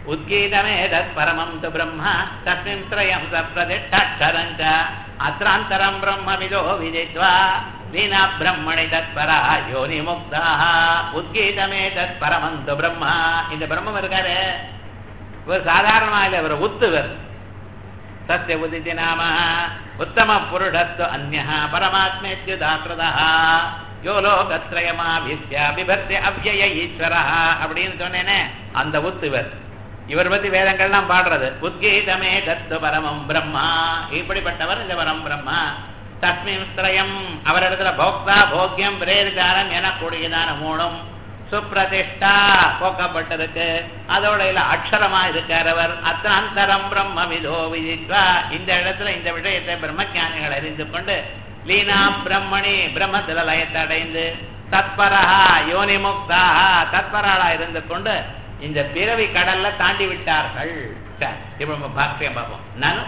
உத்கீதமேதத் பரமம் து பிரம்ம தஸ்மின் த்ரயம் சப்ரதிஷ்டாட்சரம் ச அத்ராந்தரம் பிரம்மவிதோ விதித்வா வீணா பிரம்மணி தத்பரா யோனி முக்தாக உத்கீதமேதத் பரமம் து பிரம்ம இந்த பிரம்மம் இருக்காரு இவர் சாதாரணமா இல்லை இவர் உத்துவர் சத்திய உதிதி நாம உத்தம புருடஸ்து அந்நிய பரமாத்மேத்யுதாக்கிருதா யோ லோகத்ரயமா வித்யா விபர்த்தி அவ்யய ஈஸ்வரா அப்படின்னு சொன்னேனே அந்த உத்துவர் இவர் பத்தி வேதங்கள்லாம் பாடுறது உத்கீதமே தத்து பரமம் பிரம்மா இப்படிப்பட்டவர் இந்த பரம் பிரம்மா தஸ்மின் ஸ்திரயம் அவரிடத்துல போக்தா போக்கியம் பிரேரிதானம் எனக்கூடியதான மூணும் சுப்ரதிஷ்டா போக்கப்பட்டிருக்கு அதோட இல்ல அக்ஷரமா இருக்கார் அவர் அத்தாந்தரம் பிரம்ம விதோ விதித்வா இந்த இடத்துல இந்த விஷயத்தை பிரம்மஞானிகள் அறிந்து கொண்டு லீனா பிரம்மணி பிரம்மத்துல லயத்தை அடைந்து தத்பரஹா யோனி முக்தாக தத்பராளா இருந்து கொண்டு இந்த பிறவி கடல்ல தாண்டி விட்டார்கள் சரி, இப்ப நம்ம பாக்கியம் பார்ப்போம் நானும்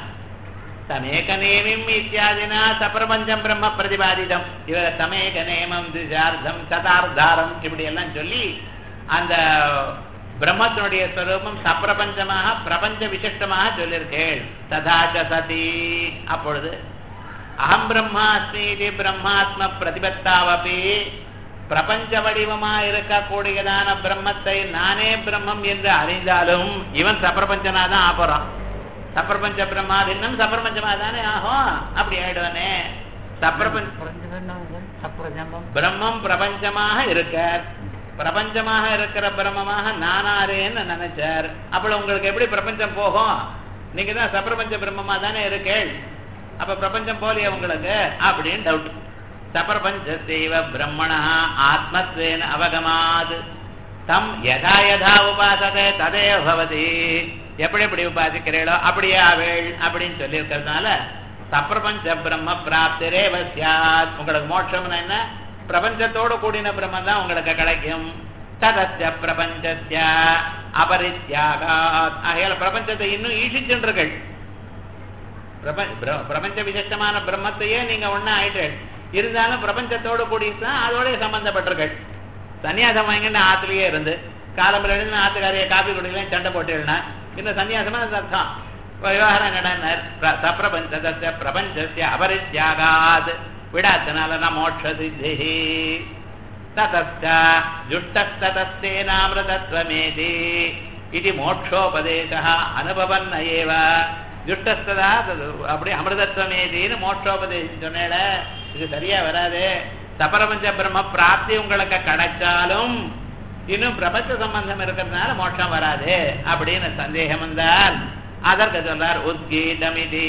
தமேக நேமிம் இத்தியாதினா சப்பிரபஞ்சம் பிரம்ம பிரதிபாதிதம் இவர தமேக நேமம் திசார்த்தம் சதார்த்தாரம் இப்படி எல்லாம் சொல்லி அந்த பிரம்மத்தினுடைய ஸ்வரூபம் சப்பிரபஞ்சமாக பிரபஞ்ச விசிஷ்டமாக சொல்லியிருக்கேள் ததாச்ச சதி அப்பொழுது அகம் பிரம்மாஸ்மி இது பிரம்மாத்ம பிரதிபத்தாவபி பிரபஞ்ச வடிவமா இருக்கக்கூடியதான பிரம்மத்தை நானே பிரம்மம் என்று அறிந்தாலும் இவன் சப்பிரபஞ்சனா தான் ஆபறான் சப்பிரபஞ்ச பிரம்மாதின்னம் சப்பிரபஞ்சமா தானே ஆகும் அப்படி ஆயிடுவானே சப்பிரபஞ்ச பிரம்மம் பிரபஞ்சமாக இருக்கார் பிரபஞ்சமாக இருக்கிற பிரம்மமாக நானாரேன்னு நினைச்சார் அப்படி உங்களுக்கு எப்படி பிரபஞ்சம் போகும் நீங்க தான் சப்பிரபஞ்ச பிரம்மமா தானே இருக்கேள் அப்ப பிரபஞ்சம் போலியே உங்களுக்கு அப்படின்னு டவுட் சப்பிரபஞ்சத்தைவ பிரம்மணா ஆத்மத்வேன அவகமாது தம் யதா யதா உபாசதே ததேவ பவதி எப்படி எப்படி உபாசிக்கிறீளோ அப்படியே அவள் அப்படின்னு சொல்லி இருக்கிறதுனால சப்பிரபஞ்ச பிரம்ம பிராப்திரேவ சியாத் உங்களுக்கு மோட்சம்னா என்ன பிரபஞ்சத்தோடு கூடின பிரம்மம் தான் உங்களுக்கு கிடைக்கும் ததஸ்ய பிரபஞ்சஸ்ய அபரித்யாகாத் ஆகையால பிரபஞ்சத்தை இன்னும் ஈஷிச்சுன்றீர்கள் பிரபஞ்ச பிர- பிரபஞ்ச விசேஷமான பிரம்மத்தையே நீங்க ஒண்ணா ஆயிட்டு இருந்தாலும் பிரபஞ்சத்தோடு கூடிதான் அதோட சம்பந்தப்பட்டிருக்கள் சன்னியாசம் வாங்கிட்டு ஆத்துலயே இருந்து காலம்புல எழுந்து ஆத்துக்காரிய காப்பி குடிக்கலாம் சண்டை போட்டு எழுனா இந்த சன்னியாசமா அது அர்த்தம் விவகாரம் என்னடா சப்பிரபஞ்சதஸ்ய பிரபஞ்சஸ்ய அபரித்யாகாத் விடாத்தனால ந மோட்ச சித்தி ததஸ்ய ஜுஷ்டஸ்ததஸ்தேனாமிருதத்வமேதி இது மோட்சோபதேசः அனுபவன்ன ஏவ ஜுஷ்டஸ்ததா தது அப்படி அமிர்தத்வமேதின்னு மோட்சோபதேசம் சொன்னேல இது சரியா வராது சபரபஞ்ச பிரம்ம பிராப்தி உங்களுக்கு கிடைச்சாலும் இன்னும் பிரபஞ்ச சம்பந்தம் இருக்கிறதுனால மோட்சம் வராது அப்படின்னு சந்தேகம் வந்தால் அதற்கு சொல்றார் உத்கீதமிதி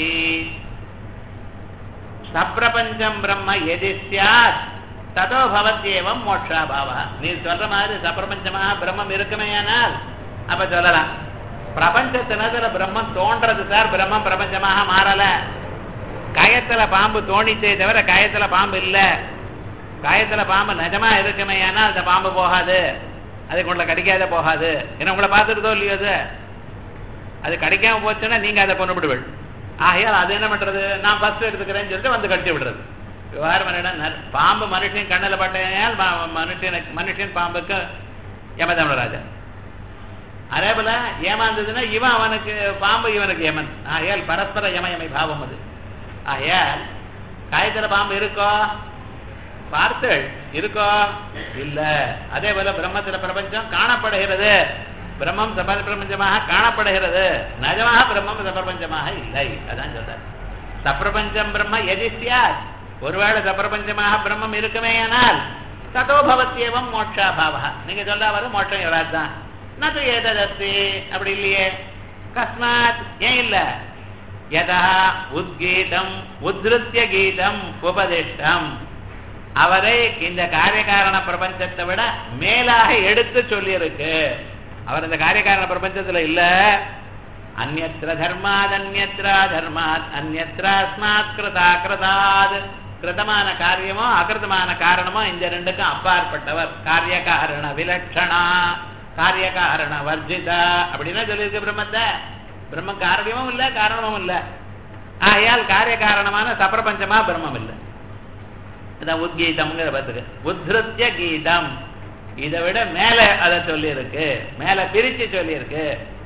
சப்பிரபஞ்சம் பிரம்ம எதி சியாத் ததோ பவத்யேவம் மோட்சாபாவா நீ சொல்ற மாதிரி சப்பிரபஞ்சமாக பிரம்மம் இருக்குமேயானால் அப்ப சொல்லலாம் பிரபஞ்சத்தினதுல பிரம்மம் தோன்றது சார் பிரம்மம் பிரபஞ்சமாக மாறல கயத்துல பாம்பு தோணிச்சே தவிர கயத்துல பாம்பு இல்ல கயத்துல பாம்பு நிஜமா இருக்குமே ஆனால் அந்த பாம்பு போகாது அதுக்கு உங்களை கடிக்காத போகாது ஏன்னா உங்களை பார்த்துருதோ இல்லையோ அது அது கிடைக்காம போச்சுன்னா நீங்க அதை கொண்டு விடுவீள் ஆகையால் அது என்ன பண்றது நான் ஃபர்ஸ்ட் எடுத்துக்கிறேன்னு சொல்லிட்டு வந்து கடிச்சு விடுறது விவகாரம் என்னடா பாம்பு மனுஷன் கண்ணில் பட்டையால் பா- மனுஷனுக்கு மனுஷன் பாம்புக்கு யமதமராஜா அதே போல ஏமாந்ததுன்னா இவன் அவனுக்கு பாம்பு இவனுக்கு யமன் ஆகையால் பரஸ்பர யமயமை பாவம் அது ஆகையால் காயத்துல பாம்பு இருக்கோ பார்த்தள் இருக்கோ இல்ல அதே போல பிரம்மத்துல பிரபஞ்சம் காணப்படுகிறது பிரம்மம் சபர பிரபஞ்சமாக காணப்படுகிறது நிஜமாக பிரம்மம் சபிரபஞ்சமாக இல்லை அதான் சொல்றார் சப்பிரபஞ்சம் பிரம்ம எதிர்த்தியாத் ஒருவேளை சப்பிரபஞ்சமாக பிரம்மம் இருக்குமே ஆனால் ததோ பவத்தியவம் மோட்சாபாவா நீங்க சொல்ல வர மோட்சம் எவ்வளவு தான் நது ஏததஸ்தி அப்படி இல்லையே கஸ்மாத் ஏன் இல்ல யதா உத்கீதம் உத்ருத்திய கீதம் உபதிஷ்டம் அவரை இந்த காரியகாரண பிரபஞ்சத்தை விட மேலாக எடுத்து சொல்லியிருக்கு அவர் இந்த காரியகாரண பிரபஞ்சத்துல இல்ல அந்நத்திர தர்மாத் அந்நத்திர தர்மாத் அந்நத்திர அஸ்மாத் கிருதா கிருதாத் கிருதமான காரியமோ அகிருதமான காரணமோ இந்த ரெண்டுக்கும் அப்பாற்பட்டவர் காரிய காரண விலட்சணா காரிய காரண வர்ஜிதா அப்படின்னா சொல்லியிருக்கு பிரம்மத்தை பிரம்ம காரியமும் இல்ல காரணமும் இல்ல ஆகையால் காரிய காரணமான சப்பிரபஞ்சமா பிரம்மம் இல்லை அதான் உத்கீதம்ங்கிற பத்துக்கு உத்ருத்திய கீதம் இதை விட மேல அதை சொல்லி இருக்கு மேல பிரிச்சு சொல்லி இருக்கு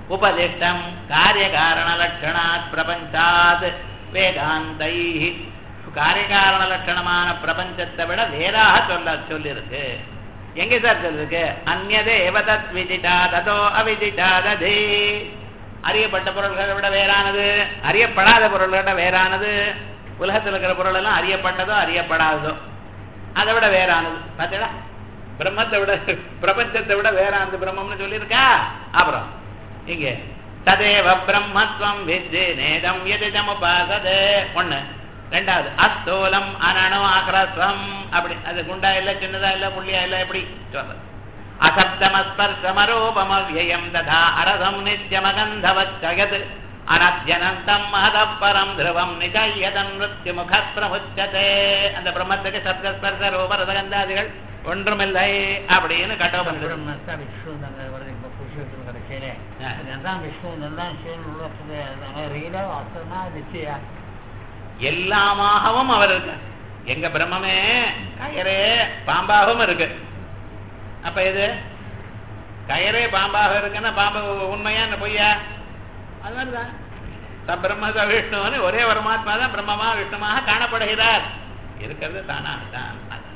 உபதிஷ்டம் காரியகாரண லட்சணாத் பிரபஞ்சாத் வேதாந்தை காரியகாரண லட்சணமான பிரபஞ்சத்தை விட வேறாக சொல்ல சொல்லிருக்கு எங்க சார் சொல்லிருக்கு அந்நதே ஏவதத் விதிதா ததோ அவிதிதா ததே அறியப்பட்ட பொருள்களை விட வேறானது அறியப்படாத பொருள்களை விட வேறானது உலகத்தில் இருக்கிற பொருள் எல்லாம் அறியப்பட்டதோ அறியப்படாததோ அதை விட வேறானது பார்த்தீங்களா பிரம்மத்தை விட பிரபஞ்சத்தை விட வேறானது பிரம்மம்னு சொல்லியிருக்கா அப்புறம் இங்க ததேவ பிரம்மத்வம் வித்து நேதம் எதிதம் உபாசதே ஒண்ணு ரெண்டாவது அஸ்தூலம் அனணு அக்ரஸ்வம் அப்படி அது குண்டா இல்ல சின்னதா இல்ல புள்ளியா இல்ல எப்படி சொல்றது அசப்தமஸ்பர்சமரூபமவ்யயம் ததா அரசம் நித்யமகந்தவச்சயத் அனத்யனந்தம் மகதப் பரம் த்ருவம் நிஜயதன் மிருத்யு முகப்பிரமுச்சதே அந்த பிரம்மத்துக்கு சப்தஸ்பர்ச ரூப ரசகந்தாதிகள் ஒன்றுமில்லை அப்படின்னு கட்டோபனிஷம் பிரம்மஸ்தா விஷ்ணு அங்க வருது இப்ப புருஷோத்தம் கடைசியிலே ஆ. அதுதான் விஷ்ணு இதுதான் சிவன் உள்ள ரீல வாஸ்தவமா நிச்சயா எல்லாமாகவும் அவர் இருக்கார் எங்க பிரம்மமே கயரே பாம்பாகவும் இருக்கு அப்ப இது கயரே பாம்பாக இருக்குன்னா பாம்பு உண்மையா என்ன பொய்யா அது மாதிரிதான் ச பிரம்ம ச விஷ்ணுன்னு ஒரே பரமாத்மா தான் பிரம்மமா விஷ்ணுமாக காணப்படுகிறார் இருக்கிறது தானா தான்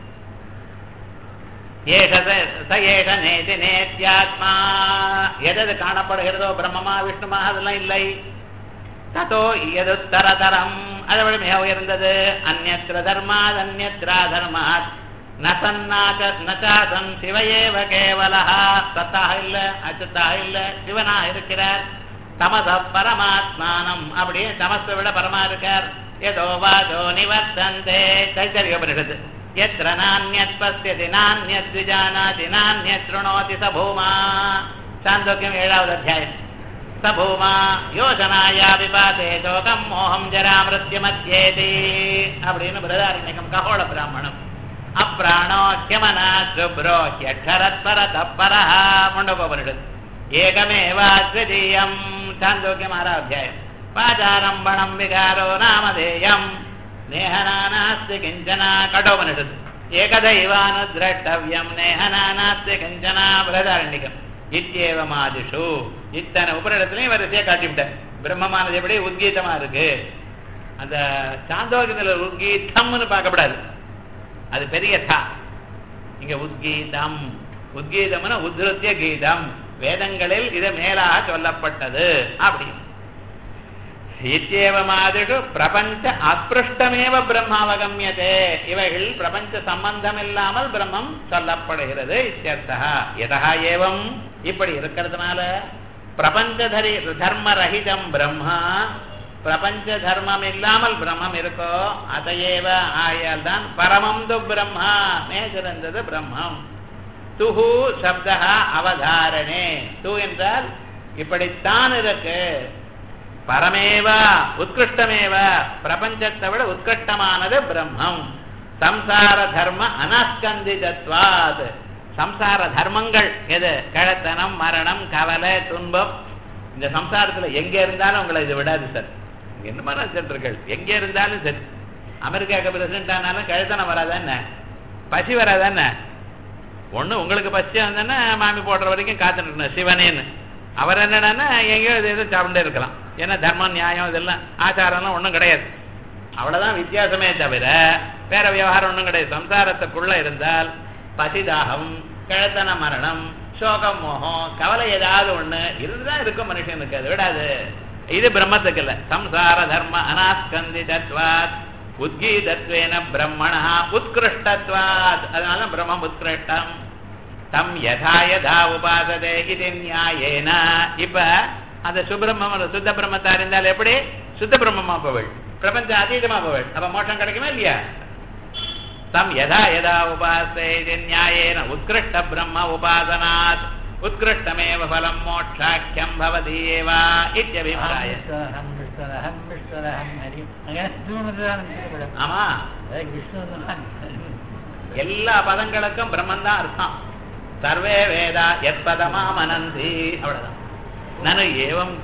ஏஷ ச- ச ஏஷ நேதி நேத்யாத்மா எதது காணப்படுகிறதோ பிரம்மமா விஷ்ணுமாக அதெல்லாம் இல்லை ததோ எதுத்தரதரம் அதை விட மிக உயர்ந்தது அந்நத்திர தர்மாத் அந்நத்ரா தர்மாத் நசன்னாக நச்சாசன் சிவையேவ கேவலா சத்தாக இல்ல அச்சுத்தாக இல்ல சிவனாக இருக்கிறார் தமச பரமாத்மானம் அப்படியே தமசை விட பரமா இருக்கார் ஏதோ வாதோ நிவர்த்தந்தே தைத்தரியோபனிஷத்து எத்திர நானியத் பசியதி நானியத் விஜானாதி நானியத் சுணோதி ச பூமா சாந்தோக்கியம் ஏழாவது அத்தியாயம் स भूमा யோசனாயா விபாதே சோகம் மோகம் ஜரா மிருத்யுமத்யேதி அப்படின்னு பிரதாரண்யகம் ககோள பிராமணம் அப்பிராணோ ஹியமனா சுப்ரோ ஹ்யக்ஷரத்பர தப்பரஹ முண்டகோபனிஷத் ஏகமேவாத்விதீயம் சாந்தோக்கியம் ஆறாத்தியாயம் பாச்சாரம்பணம் விகாரோ நாமதேயம் நேஹனானாஸ்தி கிஞ்சனா கடோபனிஷத் ஏகதைவானுதிரஷ்டவியம் நேஹனானாஸ்தி கிஞ்சனா பிரதாரண்யகம் இத்தியேவமாதிஷு இத்தனை உபரிடத்துலையும் வரிசையா காட்டிவிட்டேன் பிரம்மமானது எப்படி உத்கீதமா இருக்கு அந்த சாந்தோகத்துல உத்கீதம்னு பார்க்கப்படாது அது பெரிய தா இங்க உத்கீதம் உத்கீதம்னா உத்ருத்திய கீதம் வேதங்களில் இது மேலாக சொல்லப்பட்டது அப்படி இத்தியேவமாதிஷு பிரபஞ்ச அஸ்பிருஷ்டமேவ பிரம்மாவகமியதே இவைகள் பிரபஞ்ச சம்பந்தம் இல்லாமல் பிரம்மம் சொல்லப்படுகிறது இத்தியர்த்தா எதா ஏவம் இப்படி இருக்கிறதுனால பிரபஞ்சதரி தர்மரகிதம் பிரம்மா பிரபஞ்ச தர்மம் இல்லாமல் பிரம்மம் இருக்கோ அதையேவ ஆயால் தான் பரமம் து பிரம்மா மேசிறந்தது பிரம்மம் துஹு சப்தா அவதாரணே து என்றால் இப்படித்தான் இருக்கு பரமேவ உத்கிருஷ்டமேவ பிரபஞ்சத்தை விட உத்கிருஷ்டமானது பிரம்மம் சம்சார தர்ம அனஸ்கந்திதத்வாத் சம்சார தர்மங்கள் எது கிழத்தனம் மரணம் கவலை துன்பம் இந்த சம்சாரத்துல எங்க இருந்தாலும் உங்களை இது விடாது சார் என்னமா நினைச்சிட்டு எங்க இருந்தாலும் சரி அமெரிக்காவுக்கு பிரசிடென்ட் ஆனாலும் கழுத்தனம் வராதா என்ன பசி வராதா என்ன ஒண்ணு உங்களுக்கு பசி வந்தேன்னா மாமி போடுற வரைக்கும் காத்துட்டு இருக்கணும் சிவனேன்னு அவர் என்னடான்னா எங்கேயோ இது எதுவும் சாப்பிட்டே இருக்கலாம் ஏன்னா தர்மம் நியாயம் இதெல்லாம் ஆச்சாரம்லாம் ஒண்ணும் கிடையாது அவ்வளவுதான் வித்தியாசமே தவிர வேற விவகாரம் ஒண்ணும் கிடையாது சம்சாரத்துக்குள்ள இருந்தால் பசிதாகம் கிழத்தன மரணம் சோகம் மோகம் கவலை ஏதாவது ஒண்ணு இருந்துதான் இருக்கும் மனுஷனுக்கு அது விடாது இது பிரம்மத்துக்கு இல்ல சம்சார தர்ம அனாஸ்கந்தி தத்வாத் உத்கீதத்வேன பிரம்மணா உத்கிருஷ்டத்வாத் அதனால பிரம்மம் உத்கிருஷ்டம் தம் யதா யதா உபாசதே இது நியாயேன இப்ப அந்த சுப்பிரம்ம சுத்த பிரம்மத்தா இருந்தால் எப்படி சுத்த பிரம்மமா போவள் பிரபஞ்ச அதீதமா போவள் அப்ப மோட்சம் கிடைக்குமா இல்லையா தம் யதா யதா உபாசே இது நியாயேன உத்கிருஷ்ட பிரம்ம உபாசனாத் உத்கிருஷ்டமேவ பலம் மோட்சாக்கியம் பவதி ஏவா இத்தியபிப்பிராய அகம் விஷ்ணரகம் விஷ்ணரகம் ஹரி അങ്ങനെ விஷ்ணுதான் ஆமா விஷ்ணுதான் எல்லா பதங்களுக்கும் பிரம்மன் தான் அர்த்தம் சர்வே வேதா எப்பதமா மனந்தி அவ்வளவுதான் நானு ஏவம்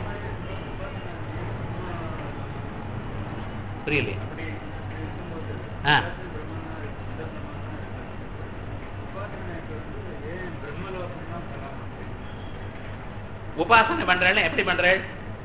புரியலையே ஆ உபாசனை பண்றேன்னு எப்படி பண்றேன்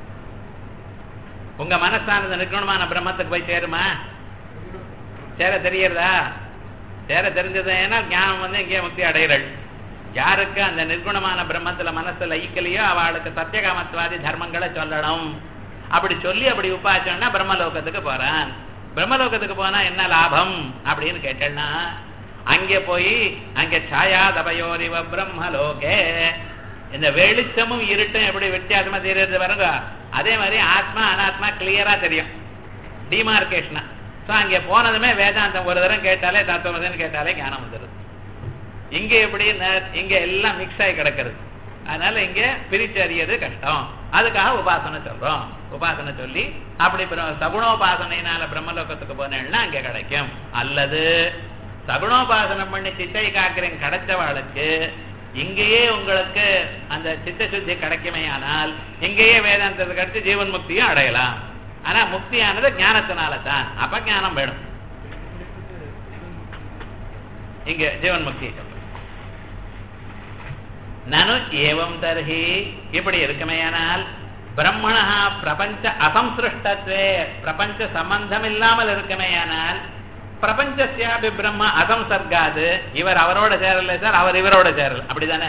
உங்க மனசானது நிற்கணுமான பிரம்மத்துக்கு போய் சேருமா சேர தெரியறதா சேர தெரிஞ்சதுன்னா ஞானம் வந்து இங்கே முக்தி அடைகிறள் யாருக்கு அந்த நிர்குணமான பிரம்மத்துல மனசு லயிக்கலையோ அவளுக்கு சத்தியகாமத்வாதி தர்மங்களை சொல்லணும் அப்படி சொல்லி அப்படி உபாச்சோம்னா பிரம்மலோகத்துக்கு போறான் பிரம்மலோகத்துக்கு போனா என்ன லாபம் அப்படின்னு கேட்டேன்னா அங்கே போய் அங்கே சாயா தபயோரிவ பிரம்மலோகே இந்த வெளிச்சமும் இருட்டும் எப்படி வித்தியாசமா தெரியுது பாருங்க அதே மாதிரி ஆத்மா அனாத்மா கிளியரா தெரியும் டிமார்கேஷனா ஸோ அங்கே போனதுமே வேதாந்தம் ஒரு தரம் கேட்டாலே தத்துவமதன் கேட்டாலே ஞானம் வந்துடுது இங்க எப்படி இங்க எல்லாம் மிக்ஸ் ஆகி கிடக்கிறது அதனால இங்க பிரிச்சு அறியது கஷ்டம் அதுக்காக உபாசனை சொல்றோம் உபாசனை சொல்லி அப்படி பிர- சகுணோபாசனையினால பிரம்மலோகத்துக்கு போனேன்னா அங்க கிடைக்கும் அல்லது சகுணோபாசனம் பண்ணி சித்தை காக்கிறேன் கிடைச்சவாளுக்கு இங்கேயே உங்களுக்கு அந்த சித்த சுத்தி கிடைக்குமே ஆனால் இங்கேயே வேதாந்தத்தை கிடைச்சு ஜீவன் முக்தியும் அடையலாம் ஆனா முக்தியானது ஞானத்தினால தான் அப்ப ஞானம் வேணும் இங்க ஜீவன் முக்தி நனு ஏவம் தர்ஹி இப்படி இருக்குமேயானால் பிரம்மணா பிரபஞ்ச அசம்சிருஷ்டத்வே பிரபஞ்ச சம்பந்தம் இல்லாமல் இருக்குமேயானால் பிரபஞ்சஸ்யாபி பிரம்ம அசம்சர்காது இவர் அவரோட சேரல சார் அவர் இவரோட சேரல அப்படிதானே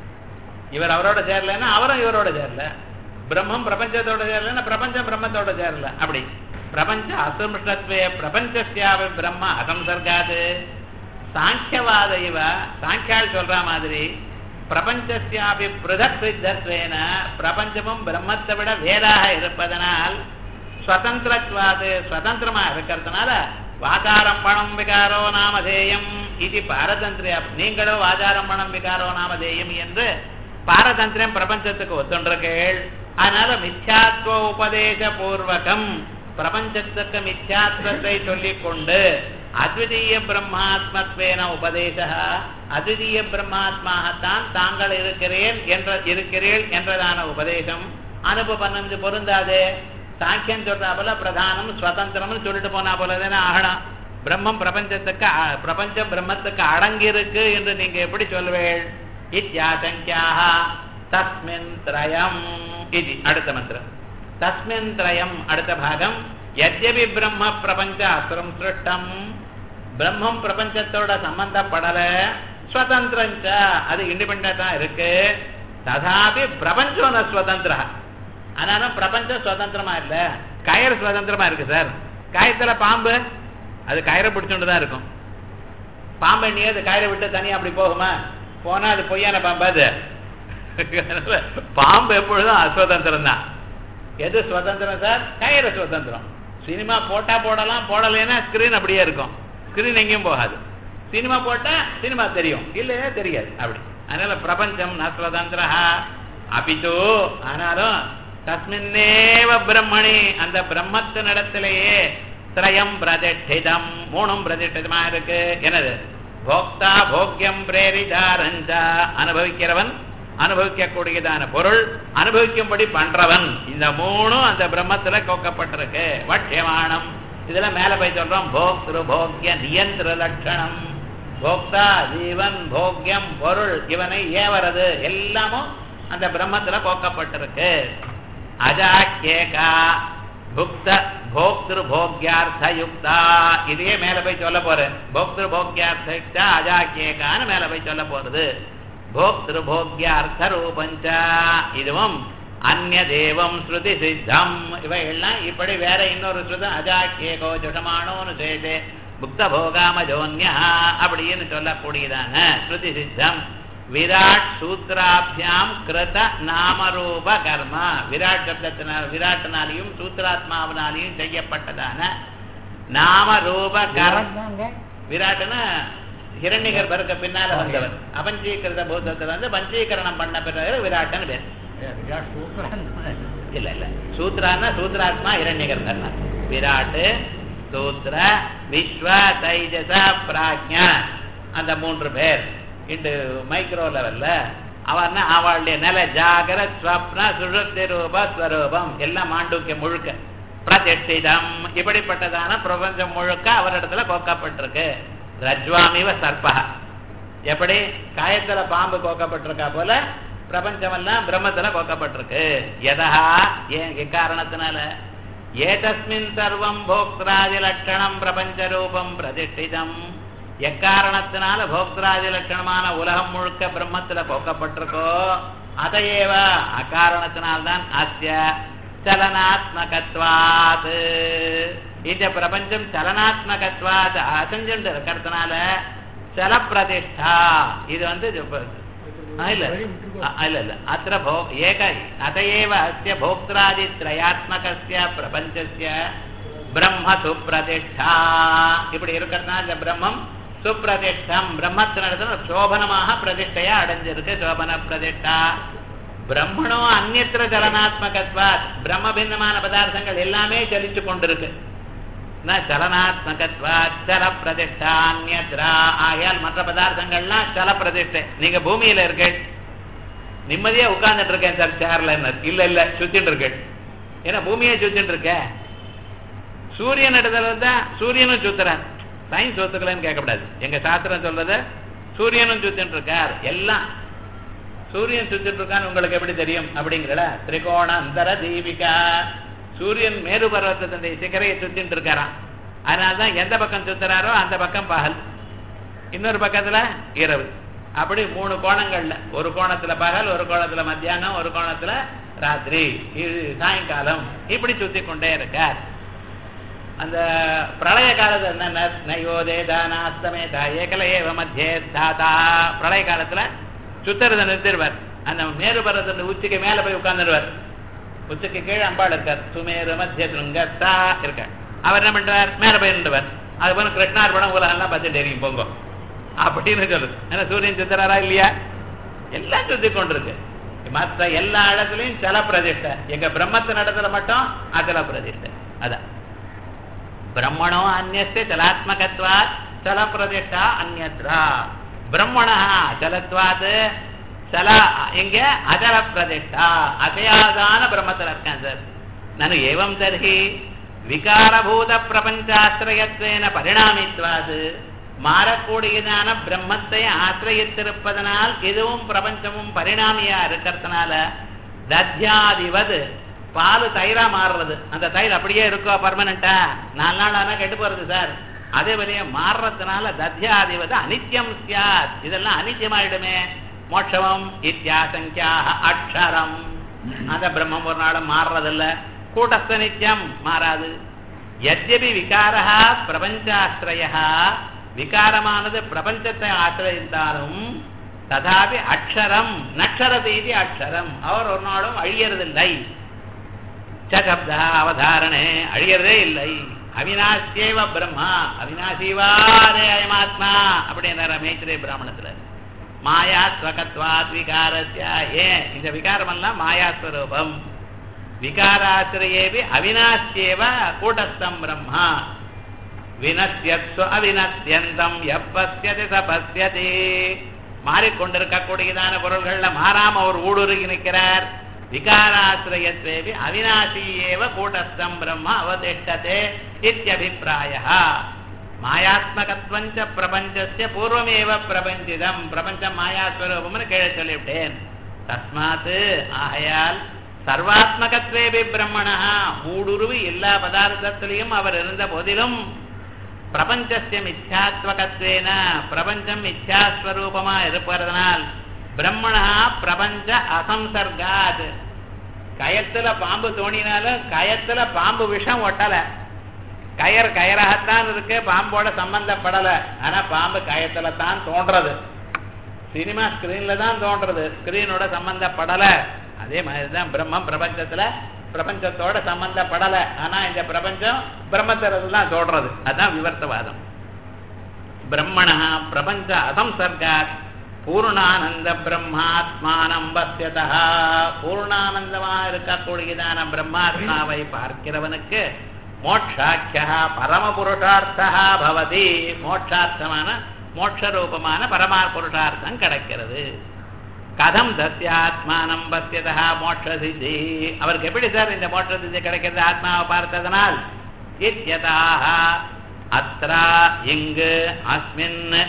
இவர் அவரோட சேரலன்னா அவரும் இவரோட சேரல பிரம்மம் பிரபஞ்சத்தோட சேரலன்னா பிரபஞ்சம் பிரம்மத்தோட சேரல அப்படி பிரபஞ்ச அசம்ஷ்டத்வே பிரபஞ்சஸ்யாபி பிரம்ம அசம்சர்காது சாங்கியவாத இவ சாங்கியால் சொல்ற மாதிரி பிரபஞ்சஸ்யாபி பிருதக் சித்தத்வேன பிரபஞ்சமும் பிரம்மத்தை விட வேறாக இருப்பதனால் ஸ்வதந்திரத்வாது சுதந்திரமா இருக்கிறதுனால வாதாரம்பணம் விகாரோ நாமதேயம் இது பாரதந்திரிய நீங்களோ வாதாரம்பணம் விகாரோ நாமதேயம் என்று பாரதந்திரம் பிரபஞ்சத்துக்கு ஒத்துன்றீர்கள் அதனால மித்யாத்வ உபதேச பூர்வகம் பிரபஞ்சத்துக்கு மித்யாத்வத்தை சொல்லிக் கொண்டு அத்விதீய பிரம்மாத்மத்வேன உபதேச அத்விதீய பிரம்மாத்மாகத்தான் தாங்கள் இருக்கிறேன் என்ற இருக்கிறேன் என்றதான உபதேசம் அனுபவம் பொருந்தாதே சாங்கியம் சொல்றா போல பிரதானம் சுதந்திரம்னு சொல்லிட்டு போனா போல தானே ஆகணும் பிரம்மம் பிரபஞ்சத்துக்கு அ- பிரபஞ்சம் பிரம்மத்துக்கு அடங்கி இருக்கு என்று நீங்க எப்படி சொல்வேள் இத்தியாசங்கியாக தஸ்மின் திரயம் இது அடுத்த மந்திரம் தஸ்மின் திரயம் அடுத்த பாகம் யத்யபி பிரம்ம பிரபஞ்ச அசுரம் சிருஷ்டம் பிரம்மம் பிரபஞ்சத்தோட சம்பந்தப்படல ஸ்வதந்திரஞ்ச அது இண்டிபெண்டா இருக்கு ததாபி பிரபஞ்சம் ந ஸ்வதந்திர ஆனாலும் பிரபஞ்சம் சுதந்திரமா இல்ல கயிறு சுதந்திரமா இருக்கு சார் கயத்துல பாம்பு அது கயிறை பிடிச்சுட்டு தான் இருக்கும் பாம்பு நீ அது கயிறை விட்டு தனியா அப்படி போகுமா போனா அது பொய்யான பாம்பு அது அதனால பாம்பு எப்பொழுதும் அஸ்வதந்திரம் தான் எது சுதந்திரம் சார் கயிறு சுதந்திரம் சினிமா போட்டா போடலாம் போடலைன்னா ஸ்கிரீன் அப்படியே இருக்கும் ஸ்கிரீன் எங்கேயும் போகாது சினிமா போட்டா சினிமா தெரியும் இல்லையே தெரியாது அப்படி அதனால பிரபஞ்சம் ந சுதந்திர அபித்து ஆனாலும் தஸ்மின்னேவ பிரம்மணி அந்த பிரம்மத்தினிடத்திலேயே திரயம் பிரதிஷ்டிதம் மூணும் பிரதிஷ்டிதமா இருக்கு என்னது போக்தா போக்கியம் பிரேரிதாரஞ்சா அனுபவிக்கிறவன் அனுபவிக்கக்கூடியதான பொருள் அனுபவிக்கும்படி பண்றவன் இந்த மூணும் அந்த பிரம்மத்துல கோக்கப்பட்டிருக்கு வட்சியமானம் இதுல மேல போய் சொல்றோம் போக்திரு போக்கிய நியந்திர லட்சணம் போக்தா ஜீவன் போக்கியம் பொருள் இவனை ஏவறது எல்லாமும் அந்த பிரம்மத்துல போக்கப்பட்டிருக்கு அஜாக்கேகா புக்த போக்திரு போக்யார்த்த யுக்தா இதையே மேல போய் சொல்ல போறேன் போக்திரு போக்யார்த்த யுக்தா அஜாக்கேகான்னு மேல போய் சொல்ல போறது போக்திரு போக்யார்த்த ரூபஞ்ச இதுவும் அந்நிய தேவம் ஸ்ருதி சித்தம் இவைகள்லாம் இப்படி வேற இன்னொரு ஸ்ருதம் அஜாக்கேகோ ஜுடமானோன்னு சேதே புக்த போகாமஜோன்யா அப்படின்னு சொல்லக்கூடியதான ஸ்ருதி சித்தம் விராட் சூத்ராபியாம் கிருத நாமரூப கர்ம விராட் சப்தத்தினால் விராட்டினாலையும் சூத்ராத்மாவினாலையும் செய்யப்பட்டதான நாமரூப கர்ம விராட்தாங்க. விராட்னா ஹிரண்ய கர்ப்பருக்கு பின்னால வந்தவர் அபஞ்சீகிருத பூதத்துல வந்து பஞ்சீகரணம் பண்ண பிறகு விராட்டன் பேர் ஏ, விராட் சூத்திரன் இல்ல இல்ல சூத்ரான்னா சூத்ராத்மா இரண்ய கர்ப்பர்னா விராட் சூத்ர விஸ்வ தைஜச பிராஜ்யா அந்த மூன்று பேர் இன்று மைக்ரோ லெவல்ல அவர்னா அவளுடைய நில ஜாகர ஸ்வப்ன சுழுப்தி ரூப ஸ்வரூபம் எல்லாம் மாண்டூக்கிய முழுக்க பிரதிஷ்டிதம் இப்படிப்பட்டதான பிரபஞ்சம் முழுக்க அவரிடத்துல கோக்கப்பட்டிருக்கு ரஜ்வாமிவ சர்பா எப்படி காயத்துல பாம்பு கோக்கப்பட்டிருக்கா போல பிரபஞ்சமெல்லாம் பிரம்மத்துல கோக்கப்பட்டிருக்கு எதா ஏன் எக்காரணத்தினால ஏதஸ்மின் சர்வம் போக்திராதி லட்சணம் பிரபஞ்ச ரூபம் பிரதிஷ்டிதம் எக்காரணத்தினால போக்திராதி லட்சணமான உலகம் முழுக்க பிரம்மத்துல போக்கப்பட்டிருக்கோ அதையேவ அக்காரணத்தினால்தான் அஸ்ய சலனாத்மகத்வாத் இந்த பிரபஞ்சம் சலனாத்மகத்வாத் அசஞ்சுண்டு இருக்கிறதுனால சல பிரதிஷ்டா இது வந்து ஆ, இல்ல ஆ, இல்ல இல்ல அத்திர போ ஏக அதையேவ அஸ்ய போக்திராதி திரயாத்மகஸ்ய பிரபஞ்சஸ்ய பிரம்ம சுப்பிரதிஷ்டா இப்படி இருக்கிறதுனால இந்த பிரம்மம் சுப்பிரதிஷ்டம் பிரம்மத்தினிடத்துல சோபனமாக பிரதிஷ்டையா அடைஞ்சிருக்கு சோபன பிரதிஷ்டா பிரம்மணோ அந்நியத்திர சலனாத்மகத்வாத் பிரம்ம பின்னமான பதார்த்தங்கள் எல்லாமே சலிச்சு கொண்டிருக்கு ந சலனாத்மகத்வாத் சல பிரதிஷ்டா அந்நியத்ரா ஆகையால் மற்ற பதார்த்தங்கள்லாம் சல பிரதிஷ்டை நீங்க பூமியில இருக்க நிம்மதியா உட்கார்ந்துட்டு இருக்கேன் சார் சேர்ல இல்ல இல்ல சுத்திட்டு இருக்கேன் ஏன்னா பூமியே சுத்திட்டு இருக்க சூரியன் இடத்துல தான் சூரியனும் சுத்துறான் சயின்ஸ் ஒத்துக்கலன்னு கேட்கக்கூடாது எங்க சாஸ்திரம் சொல்றது சூரியனும் சுத்திட்டு இருக்கார் எல்லாம் சூரியன் சுத்திட்டு இருக்கான்னு உங்களுக்கு எப்படி தெரியும் அப்படிங்கிறல திரிகோண அந்தர தீபிகா சூரியன் மேரு பர்வத்தத்தினுடைய சிகரையை சுத்திட்டு இருக்காராம் அதனாலதான் எந்த பக்கம் சுத்துறாரோ அந்த பக்கம் பகல் இன்னொரு பக்கத்துல இரவு அப்படி மூணு கோணங்கள்ல ஒரு கோணத்துல பகல் ஒரு கோணத்துல மத்தியானம் ஒரு கோணத்துல ராத்திரி இது சாயங்காலம் இப்படி சுத்தி கொண்டே இருக்கார் அந்த பிரளய காலத்துல என்ன நயோதேதா நாஸ்தமேதா ஏகல ஏவ மத்தியே தாதா பிரளய காலத்துல சுத்தரதை நிறுத்திடுவார் அந்த மேரு பர்வத்தின் உச்சிக்கு மேல போய் உட்கார்ந்துடுவார் உச்சிக்கு கீழே அம்பாள் இருக்கார் சுமேரு மத்திய திருங்கத்தா இருக்கார் அவர் என்ன பண்றார் மேல போய் நின்றுவார் அது போல கிருஷ்ணார்பணம் உலகம் எல்லாம் பார்த்து தெரியும் போங்க அப்படின்னு சொல்லுது ஏன்னா சூரியன் சுத்தராரா இல்லையா எல்லாம் சுத்தி கொண்டிருக்கு மற்ற எல்லா இடத்துலயும் சல பிரதிஷ்டை எங்க பிரம்மத்தின் இடத்துல மட்டும் அச்சல பிரதிஷ்டை அதான் பிரம்மணோ அந்நிய சலாத்மகத்வாத் சல பிரதிஷ்டா அந்நத்ரா பிரம்மணா அச்சலத்வாத் சல எங்க அஜல பிரதிஷ்டா அசையாதான பிரம்மத்தில் இருக்கேன் சார் நான் ஏவம் தர்ஹி விகாரபூத பிரபஞ்சாசிரயத்வேன பரிணாமித்வாது மாறக்கூடியதான பிரம்மத்தை ஆசிரியத்திருப்பதனால் இதுவும் பிரபஞ்சமும் பரிணாமியா இருக்கிறதுனால தத்யாதிவது பால் தயிரா மாறுறது அந்த தயிர் அப்படியே இருக்கோ பர்மனண்டா நாலு நாள் ஆனா கெட்டு போறது சார் அதே வழியே மாறுறதுனால தத்யாதிவது அனித்யம் சியாத் இதெல்லாம் அனித்யமாயிடுமே மோட்சமம் இத்தியாசங்கியாக அக்ஷரம் அந்த பிரம்மம் ஒரு நாளும் மாறுறதில்ல கூட்டஸ்த நித்தியம் மாறாது எத்யபி விகாரா பிரபஞ்சாசிரய விகாரமானது பிரபஞ்சத்தை ஆசிரியிருந்தாலும் ததாபி அக்ஷரம் நக்ஷரதி இது அக்ஷரம் அவர் ஒரு நாளும் அழியறதில்லை சப்த அவதாரணே அழியறதே இல்லை அவினாசியேவ பிரம்மா அவினாசிவாரே அயமாத்மா அப்படின்னார மேய்த்திரே பிராமணத்துல மாயாஸ்வகத்வாத் விகாரஸ்ய ஏன் இந்த விகாரம் எல்லாம் மாயாஸ்வரூபம் விகாராசிரியேபி அவினாசியேவ கூட்டஸ்தம் பிரம்மா வினசியத்வ அவினசியந்தம் எப்பசியதி சபசியதி மாறிக்கொண்டிருக்கக்கூடியதான பொருள்கள்ல மாறாம அவர் ஊடுருகி நிற்கிறார் விகாராசிரியத்வேபி அவினாசி ஏவ கூட்டஸ்தம் பிரம்ம அவதிஷ்டதே இத்தியபிப்பிராய மாயாத்மகத்வஞ்ச பிரபஞ்சஸ்ய பூர்வமேவ பிரபஞ்சிதம் பிரபஞ்சம் மாயாஸ்வரூபம்னு கீழே சொல்லிவிட்டேன் தஸ்மாத் ஆகையால் சர்வாத்மகத்வேபி பிரம்மணா ஊடுருவி எல்லா பதார்த்தத்திலையும் அவர் இருந்த போதிலும் பிரபஞ்சஸ்ய மித்யாத்வகத்வேன பிரபஞ்சம் மித்யாஸ்வரூபமா இருப்பதனால் பிரம்மணா பிரபஞ்ச அசம்சர்காத் கயத்துல பாம்பு தோணினாலும் கயத்துல பாம்பு விஷம் ஒட்டல கயர் கயராகத்தான் இருக்கு பாம்போட சம்பந்தப்படல ஆனா பாம்பு கயத்துல தான் தோன்றது சினிமா ஸ்கிரீன்ல தான் தோன்றது ஸ்கிரீனோட சம்பந்தப்படல அதே மாதிரிதான் பிரம்மம் பிரபஞ்சத்துல பிரபஞ்சத்தோட சம்பந்தப்படல ஆனா இந்த பிரபஞ்சம் பிரம்மத்திலிருந்து தான் தோன்றது அதான் விவர்த்தவாதம் பிரம்மணா பிரபஞ்ச அசம்சர்காத் பூர்ணானந்த பிரம்மாத்மானம் பசியதா பூர்ணானந்தமா இருக்கக்கூடியதான பிரம்மாத்மாவை பார்க்கிறவனுக்கு மோட்சாக்கியா பரம புருஷார்த்தா பவதி மோட்சார்த்தமான மோட்சரூபமான பரமா புருஷார்த்தம் கிடைக்கிறது கதம் தஸ்யாத்மானம் பசியதா மோட்ச சித்தி அவருக்கு எப்படி சார் இந்த மோட்ச சித்தி கிடைக்கிறது ஆத்மாவை பார்த்ததனால் இத்தியதாக அத்ரா இங்கு அஸ்மின்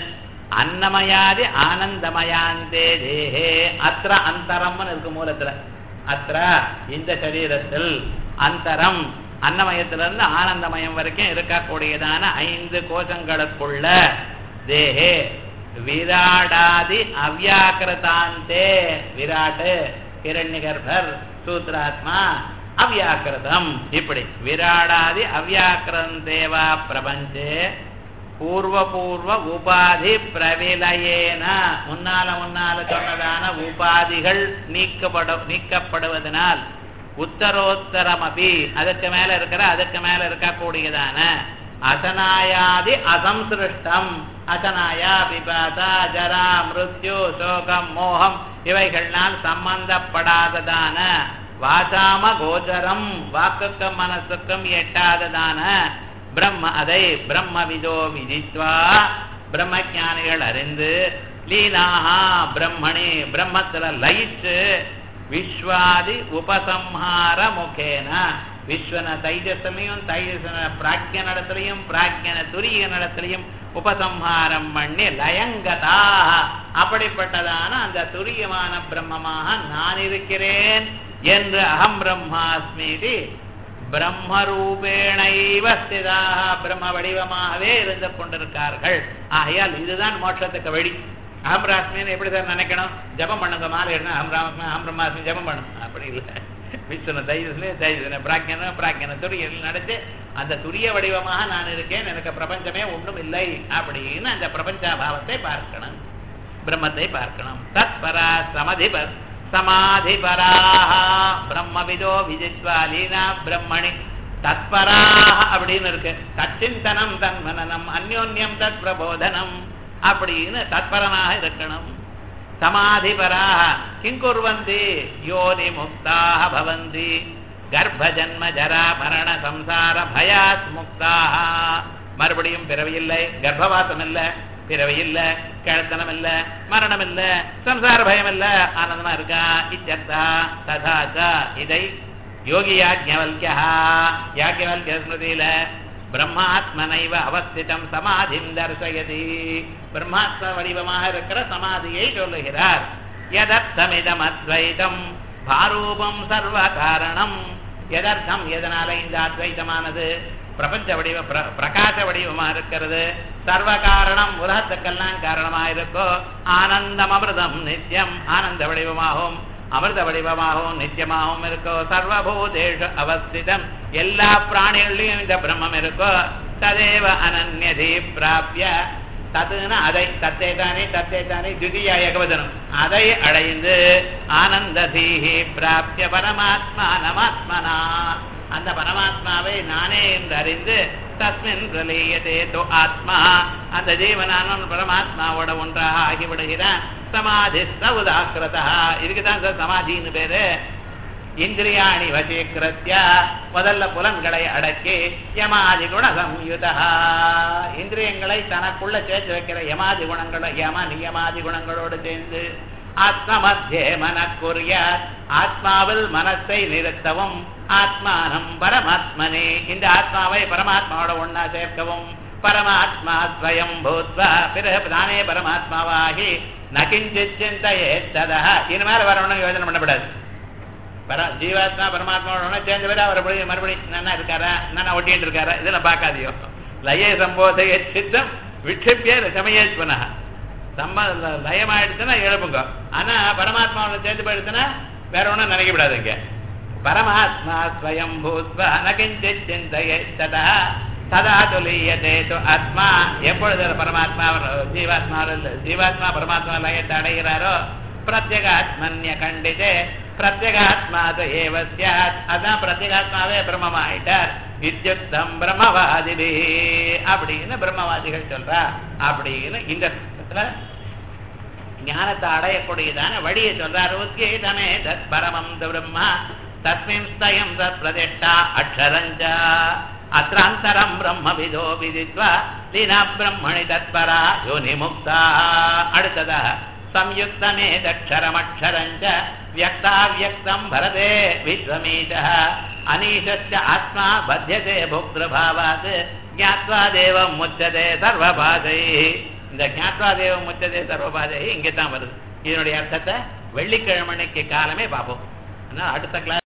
அன்னமயாதி ஆனந்தமயாந்தே தேஹே அத்திர அந்தரம்னு இருக்கு மூலத்துல அத்திர இந்த சரீரத்தில் அந்தரம் அன்னமயத்திலிருந்து ஆனந்தமயம் வரைக்கும் இருக்கக்கூடியதான ஐந்து கோஷங்களுக்குள்ள தேஹே விராடாதி அவ்யாக்கிரதாந்தே விராட்டு ஹிரண்யகர்பர் சூத்ராத்மா அவ்யாக்கிருதம் இப்படி விராடாதி அவ்யாக்கிரந்தேவா பிரபஞ்சே பூர்வ பூர்வ உபாதி பிரவிலையேன முன்னால முன்னால சொன்னதான உபாதிகள் நீக்கப்பட நீக்கப்படுவதனால் உத்தரோத்தரம் அபி அதுக்கு மேல இருக்கிற அதுக்கு மேல இருக்கக்கூடியதான அசனாயாதி அசம்சிருஷ்டம் அசனாயா பிபாசா ஜரா மிருத்யு சோகம் மோகம் இவைகள்னால் சம்பந்தப்படாததான வாசாம கோச்சரம் வாக்குக்கும் மனசுக்கும் எட்டாததான பிரம்ம அதை பிரம்ம விதோ விதித்வா பிரம்ம ஞானிகள் அறிந்து லீனாஹா பிரம்மணி பிரம்மத்துல லயிச்சு விஸ்வாதி உபசம்ஹார முகேன விஸ்வன தைஜசனையும் தைஜசன பிராக்கிய நடத்திலையும் பிராக்கியன துரிய நடத்திலையும் உபசம்ஹாரம் பண்ணி லயங்கதா அப்படிப்பட்டதான அந்த துரியமான பிரம்மமாக நான் இருக்கிறேன் என்று அகம் பிரம்மாஸ்மீதி பிரம்மரூபேணைவ ஸ்திதாக பிரம்ம வடிவமாகவே இருந்து கொண்டிருக்கார்கள் ஆகையால் இதுதான் மோட்சத்துக்கு வழி அகம் ராஸ்மின்னு எப்படி சார் நினைக்கணும் ஜபம் பண்ணுங்க மாலை என்ன அகம் ராம அகம் பிரம்மாஸ்மி ஜபம் பண்ணும் அப்படி இல்லை விஷ்ணு தைஜஸ்லேயே தைஜன பிராக்கியன பிராக்கியன துரியல் நடத்தி அந்த துரிய வடிவமாக நான் இருக்கேன் எனக்கு பிரபஞ்சமே ஒன்றும் இல்லை அப்படின்னு அந்த பிரபஞ்சாபாவத்தை பார்க்கணும் பிரம்மத்தை பார்க்கணும் தத்பரா சமதிபர் சமாதிபராக பிரம்மவிதோ விஜித்வா லீனா பிரம்மணி தத்பராக அப்படின்னு இருக்கு தச்சிந்தனம் தன்மனனம் அந்யோன்யம் தத் பிரபோதனம் அப்படின்னு தத்பரனாக இருக்கணும் சமாதிபராக கிங்குர்வந்தி யோனி முக்தாக பவந்தி கர்ப்பஜன்ம ஜரா மரண சம்சார பயாத் முக்தாக மறுபடியும் பிறவியில்லை கர்ப்பவாசம் இல்லை பிறவி இல்ல கிழத்தனம் இல்ல மரணம் இல்ல சம்சார பயம் இல்ல ஆனந்தமா இருக்கா இச்சர்த்தா ததாச்ச இதை யோகி யாஜ்ஞவல்யா யாஜ்ஞவல்ய ஸ்மிருதியில பிரம்மாத்மனைவ அவஸ்திதம் சமாதிம் தர்சயதி பிரம்மாத்ம வடிவமாக இருக்கிற சமாதியை சொல்லுகிறார் எதர்த்தமிதம் அத்வைதம் பாரூபம் சர்வ காரணம் எதர்த்தம் எதனால இந்த அத்வைதமானது பிரபஞ்ச வடிவ பிர- பிரகாச வடிவமா இருக்கிறது சர்வ காரணம் உலகத்துக்கெல்லாம் காரணமா இருக்கோ ஆனந்தம் அமிர்தம் நித்தியம் ஆனந்த வடிவமாகவும் அமிர்த வடிவமாகவும் நித்தியமாகவும் இருக்கோ சர்வபூதேஷு அவஸ்திதம் எல்லா பிராணிகள்லயும் இந்த பிரம்மம் இருக்கோ ததேவ அனன்யதி பிராபிய ததுன்னு அதை தத்தே தானே தத்தே தானே துதியா ஏகவதனம் அதை அடைந்து ஆனந்த தீஹி பிராபிய பரமாத்மா நமாத்மனா அந்த பரமாத்மாவை நானே என்று அறிந்து தஸ்மின் பிரலீயதே தோ ஆத்மா அந்த ஜீவனான பரமாத்மாவோட ஒன்றாக ஆகிவிடுகிறான் சமாதி உதாக்கிரதா இதுக்குதான் சார் சமாதின்னு பேரு இந்திரியாணி வசீகிருத்திய முதல்ல புலன்களை அடக்கி யமாதி குண சம்யுதா இந்திரியங்களை தனக்குள்ள சேர்த்து வைக்கிற யமாதி குணங்கள யம நியமாதி குணங்களோடு சேர்ந்து ஆத்ம மத்தியே மனக்குரிய ஆத்மாவில் மனத்தை நிறுத்தவும் ஆத்மானம் பரமாத்மனே இந்த ஆத்மாவை பரமாத்மாவோட ஒன்னா சேர்க்கவும் பரமாத்மா ஸ்வயம் பூத்வா பிறகு தானே பரமாத்மாவாகி நகிஞ்சித் சிந்தையே ததா இனிமேல் வரணும்னு யோஜனை பண்ணக்கூடாது பர ஜீவாத்மா பரமாத்மாவோட சேர்ந்து பேர் அவர் எப்படி மறுபடியும் நன்னா இருக்காரா நன்னா ஒட்டிட்டு இருக்காரா இதெல்லாம் பார்க்காதியோ லய சம்போதைய சித்தம் விட்சிப்பிய சமயேஸ்வனா சம்ப லயமாயிடுச்சுன்னா எழுப்புங்க ஆனா பரமாத்மாவோட சேர்ந்து போயிடுச்சுன்னா வேற ஒன்றும் நினைக்க விடாதுங்க பரமாத்மா ஸ்வயம் பூத்வா நகிஞ்சித் சிந்தையே ததா ததா துலியதே து ஆத்மா எப்பொழுது பரமாத்மா ஜீவாத்மா ஜீவாத்மா பரமாத்மா லயத்தை அடைகிறாரோ பிரத்யேகாத்மன்ய கண்டிதே பிரத்யேகாத்மாது ஏவ சியாத் அதான் பிரத்யேகாத்மாவே பிரம்மமாயிட்டார் வித்யுக்தம் பிரம்மவாதிபி அப்படின்னு பிரம்மவாதிகள் சொல்றா அப்படின்னு இந்த இடத்துல ஞானத்தை அடையக்கூடியதான வழியை சொல்றார் உத்கீதமே தத் பரமம் து பிரம்மா தஸ்மின் ஸ்தயம் தத் பிரதிஷ்டா அக்ஷரஞ்சா அத்ராந்தரம் பிரம்மவிதோ விதித்வா லீனா பிரம்மணி தத்பரா யோனி முக்தா அடுத்ததாக சம்யுக்தமே தக்ஷரமக்ஷரஞ்ச வியக்தாவியக்தம் பரதே விஸ்வமீஷः அனீஷஸ்ய ஆத்மா பத்தியதே போக்திருபாவாத் ஞாத்வா தேவம் முச்சதே சர்வபாதைः இந்த ஞாத்வா தேவம் முச்சதே சர்வபாதே இங்கே தான் வருது இதனுடைய அர்த்தத்தை வெள்ளிக்கிழமனைக்கு காலமே பார்ப்போம் ஆனால் அடுத்த கிளாஸ்